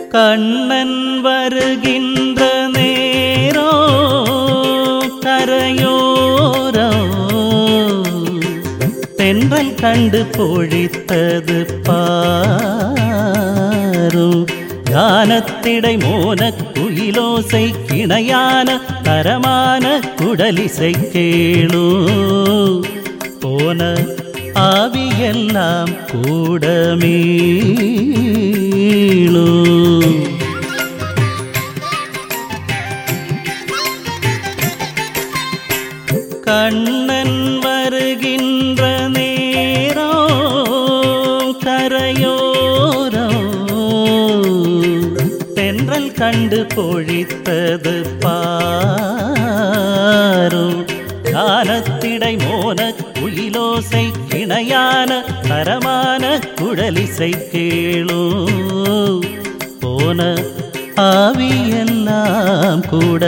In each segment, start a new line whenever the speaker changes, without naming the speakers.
கண்ணன் வருகின்ற நேரோ கரையோரோ தென்றல் கண்டு பொழித்தது பாரு கானத்திடை மோன குயிலோசை கிணையான தரமான குடலிசை கேளு போன ஆவியெல்லாம் கூட மீளு கண்ணன் வருகின்ற நேரோ கரையோரோ தென்றல் கண்டு பொழித்தது பாரு கானத்திடை மோன குயிலோசை கிணையான தரமான குழலிசை கேளோ போன ஆவியெல்லாம் கூட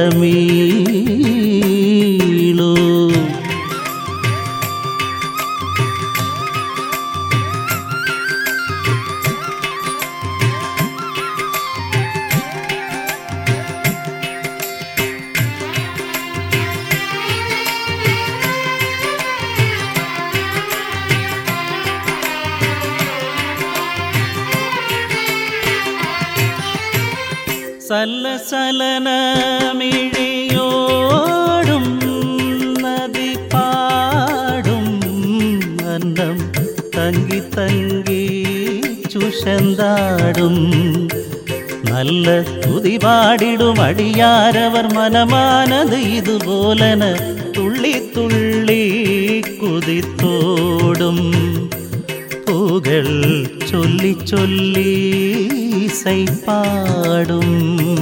மீளோ சல்ல சலன மிழியோடும் நதி பாடும் அன்னம் தங்கி தங்கி சுஷந்தாடும் நல்ல துதி பாடிடும் அடியாரவர் மனமானது இது போலன துள்ளி துள்ளி குதித்தோடும் புகழ் சொல்லி சொல்லி இசை பாடும்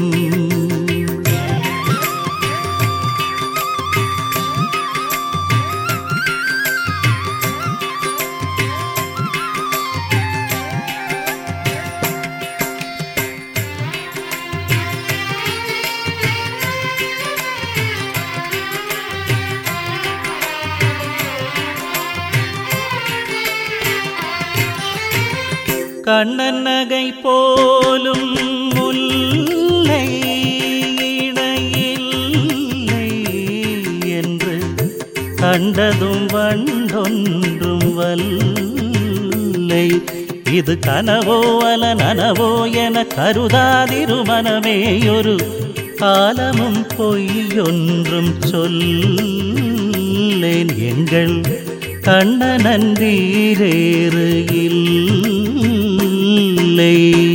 கண்ணன் நகை போலும் முல்லை இணையில்லை என்று கண்டதும் வண்டொன்றும் வல்லை இது கனவோ அல நனவோ என கருதாதிரு மனமேயொரு காலமும் பொய்யொன்றும் சொல்லேன் எங்கள் கண்ணனன்றீரேறு இல்லை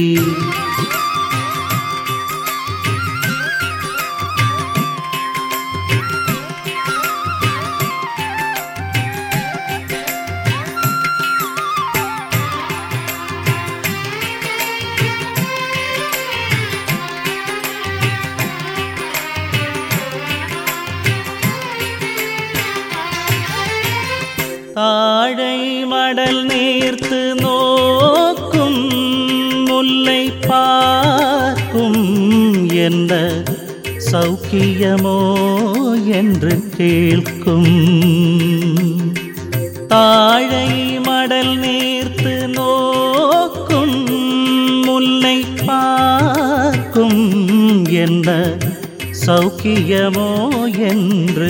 தாழை மடல் நீர்த்து நோக்கும் முல்லை பார்க்கும் என்ன சௌக்கியமோ என்று கேட்கும் தாழை மடல் நீர்த்து நோக்கும் முல்லை பார்க்கும் என்ன சௌக்கியமோ என்று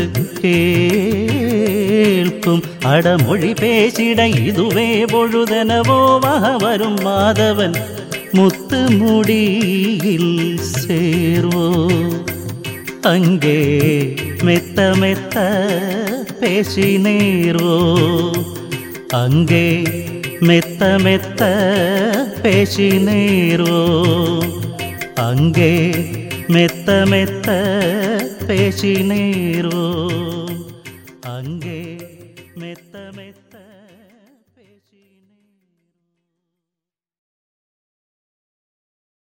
கேட்கும் அடமொழி பேசிட இதுவே பொழுதெனவோ வரும் மாதவன் முத்து முடியில் சேர்வோ அங்கே மெத்த மெத்த பேசினேர்வோ அங்கே மெத்த மெத்த பேசினேர்வோ அங்கே மெத்த மெத்த பேசினேர்வோ அங்கே மெத்த மெத்த